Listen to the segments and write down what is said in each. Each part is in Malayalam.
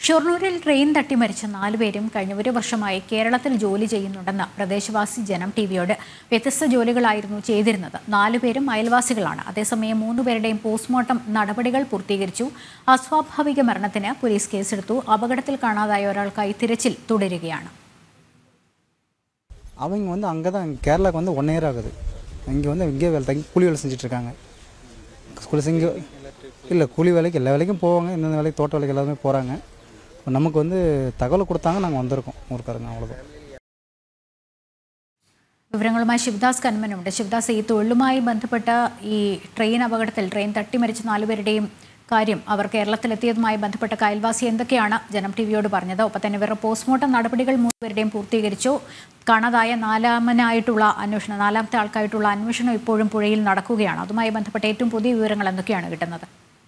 ഷൊർണൂരിൽ ട്രെയിൻ തട്ടി മരിച്ച നാലുപേരും കഴിഞ്ഞ ഒരു വർഷമായി കേരളത്തിൽ ജോലി ചെയ്യുന്നുണ്ടെന്ന് പ്രദേശവാസി ജനം ടി വിയോട് വ്യത്യസ്ത ജോലികളായിരുന്നു ചെയ്തിരുന്നത് നാലുപേരും അയൽവാസികളാണ് അതേസമയം മൂന്നുപേരുടെയും പോസ്റ്റ്മോർട്ടം നടപടികൾ പൂർത്തീകരിച്ചു അസ്വാഭാവിക മരണത്തിന് പോലീസ് കേസെടുത്തു അപകടത്തിൽ കാണാതായ ഒരാൾക്കായി തിരച്ചിൽ തുടരുകയാണ് அவங்க வந்து அங்கே தான் கேரளாவுக்கு வந்து ஒன் இயர் ஆகுது இங்கே வந்து இங்கே வேலை தங்கி கூலி வேலை செஞ்சுட்ருக்காங்க கூலி செஞ்சு இல்லை கூலி வேலைக்கு எல்லா வேலைக்கும் போவாங்க எந்தெந்த வேலைக்கு தோட்ட வேலைக்கு எல்லாமே போகிறாங்க நமக்கு வந்து தகவல் கொடுத்தாங்க நாங்கள் வந்திருக்கோம் ஊருக்காரங்க அவ்வளோதான் വിവരങ്ങളുമായി ശിവദാസ് കന്മനുണ്ട് ശിവദാസ് ഈ തൊഴിലുമായി ബന്ധപ്പെട്ട ഈ ട്രെയിൻ അപകടത്തിൽ ട്രെയിൻ തട്ടിമരിച്ച നാലുപേരുടെയും കാര്യം അവർ കേരളത്തിലെത്തിയതുമായി ബന്ധപ്പെട്ട അയൽവാസി എന്തൊക്കെയാണ് ജനം ടി വിയോട് പറഞ്ഞത് ഒപ്പം തന്നെ ഇവരുടെ പോസ്റ്റ്മോർട്ടം നടപടികൾ മൂന്നുപേരുടെയും പൂർത്തീകരിച്ചു കാണാതായ നാലാമനായിട്ടുള്ള അന്വേഷണം നാലാമത്തെ ആൾക്കായിട്ടുള്ള അന്വേഷണം ഇപ്പോഴും പുഴയിൽ നടക്കുകയാണ് അതുമായി ബന്ധപ്പെട്ട ഏറ്റവും പുതിയ വിവരങ്ങൾ എന്തൊക്കെയാണ് കിട്ടുന്നത്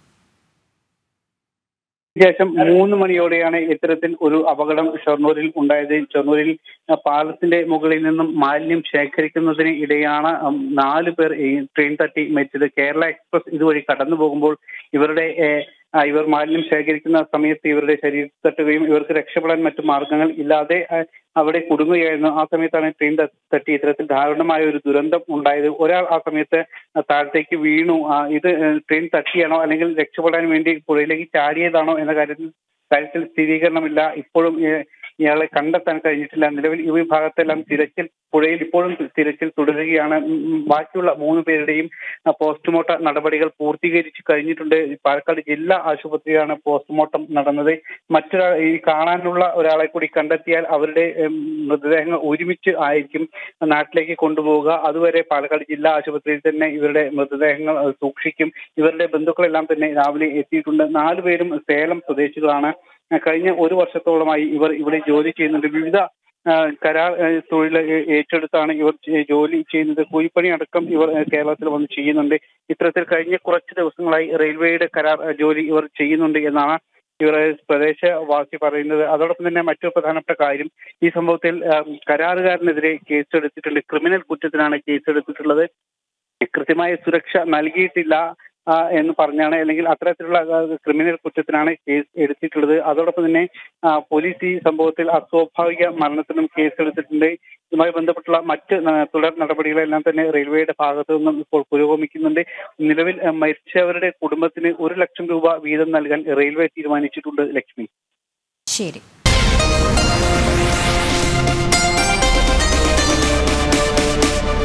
ശേഷം മൂന്ന് മണിയോടെയാണ് ഇത്തരത്തിൽ ഒരു അപകടം ഷൊർണൂരിൽ ഉണ്ടായത് ഷൊർണൂരിൽ ആ, പാലത്തിന്റെ മുകളിൽ നിന്നും മാലിന്യം ശേഖരിക്കുന്നതിന് ഇടെയാണ് ഉം, നാല് പേർ ഈ ട്രെയിൻ തട്ടി മരിച്ചത് കേരള എക്സ്പ്രസ് ഇതുവഴി കടന്നു പോകുമ്പോൾ ഇവരുടെ ഏ, ആ, ഇവർ മാലിന്യം ശേഖരിക്കുന്ന സമയത്ത് ഇവരുടെ ശരീരത്തിൽ തട്ടുകയും ഇവർക്ക് രക്ഷപ്പെടാൻ മറ്റു മാർഗങ്ങൾ ഇല്ലാതെ ആ, അവിടെ കുടുങ്ങുകയായിരുന്നു ആ സമയത്താണ് ട്രെയിൻ ത- തട്ടി ഇത്തരത്തിൽ ദാരുണമായ ഒരു ദുരന്തം ഉണ്ടായത് ഒരാൾ ആ സമയത്ത് താഴത്തേക്ക് വീണു ആ, ഇത് ഏഹ്, ട്രെയിൻ തട്ടിയാണോ അല്ലെങ്കിൽ രക്ഷപ്പെടാൻ വേണ്ടി പുഴയിലേക്ക് ചാടിയതാണോ എന്ന കാര്യത്തിൽ കാര്യത്തിൽ സ്ഥിരീകരണമില്ല ഇപ്പോഴും ഏഹ്, ഇയാളെ കണ്ടെത്താൻ കഴിഞ്ഞിട്ടില്ല നിലവിൽ ഈ വിഭാഗത്തെല്ലാം തിരച്ചിൽ പുഴയിൽ ഇപ്പോഴും തിരച്ചിൽ തുടരുകയാണ് ഉം, ഉം, ബാക്കിയുള്ള മൂന്ന് പേരുടെയും ആ, പോസ്റ്റ്മോർട്ടം നടപടികൾ പൂർത്തീകരിച്ചു കഴിഞ്ഞിട്ടുണ്ട് പാലക്കാട് ജില്ലാ ആശുപത്രിയാണ് പോസ്റ്റ്മോർട്ടം നടന്നത് മറ്റൊരാൾ ഈ കാണാനുള്ള ഒരാളെ കൂടി കണ്ടെത്തിയാൽ അവരുടെ ഉം, മൃതദേഹങ്ങൾ ഒരുമിച്ച് ആയിരിക്കും നാട്ടിലേക്ക് കൊണ്ടുപോവുക അതുവരെ പാലക്കാട് ജില്ലാ ആശുപത്രിയിൽ തന്നെ ഇവരുടെ മൃതദേഹങ്ങൾ അഹ് സൂക്ഷിക്കും ഇവരുടെ ബന്ധുക്കളെല്ലാം തന്നെ രാവിലെ എത്തിയിട്ടുണ്ട് നാലുപേരും സേലം സ്വദേശികളാണ് അഹ് കഴിഞ്ഞ ഒരു വർഷത്തോളമായി ഇവർ ഇവിടെ ജോലി ചെയ്യുന്നുണ്ട് വിവിധ ആ, കരാർ ആ, തൊഴിൽ ഏ- ഏറ്റെടുത്താണ് ഇവർ ചെ- ജോലി ചെയ്യുന്നത് കൂലിപ്പണി അടക്കം ഇവർ ആ, കേരളത്തിൽ വന്ന് ചെയ്യുന്നുണ്ട് ഇത്തരത്തിൽ കഴിഞ്ഞ കുറച്ച് ദിവസങ്ങളായി റെയിൽവേയുടെ കരാർ ആ, ജോലി ഇവർ ചെയ്യുന്നുണ്ട് എന്നാണ് ഇവർ പ്രദേശവാസി പറയുന്നത് അതോടൊപ്പം തന്നെ മറ്റൊരു പ്രധാനപ്പെട്ട കാര്യം ഈ സംഭവത്തിൽ ആ, കരാറുകാരനെതിരെ കേസെടുത്തിട്ടുണ്ട് ക്രിമിനൽ കുറ്റത്തിനാണ് കേസെടുത്തിട്ടുള്ളത് കൃത്യമായ സുരക്ഷ നൽകിയിട്ടില്ല ആ, എന്ന് പറഞ്ഞാണ് അല്ലെങ്കിൽ അത്തരത്തിലുള്ള ആ, ക്രിമിനൽ കുറ്റത്തിനാണ് കേസ് എടുത്തിട്ടുള്ളത് അതോടൊപ്പം തന്നെ ആ, പോലീസ് ഈ സംഭവത്തിൽ അസ്വാഭാവിക മരണത്തിനും കേസെടുത്തിട്ടുണ്ട് ഇതുമായി ബന്ധപ്പെട്ടുള്ള മറ്റ് ആ, തുടർ നടപടികളെല്ലാം തന്നെ റെയിൽവേയുടെ ഭാഗത്തു നിന്നും ഇപ്പോൾ പുരോഗമിക്കുന്നുണ്ട് നിലവിൽ ആ, മരിച്ചവരുടെ കുടുംബത്തിന് ഒരു ലക്ഷം രൂപ വീതം നൽകാൻ റെയിൽവേ തീരുമാനിച്ചിട്ടുണ്ട് ലക്ഷ്മി ശരി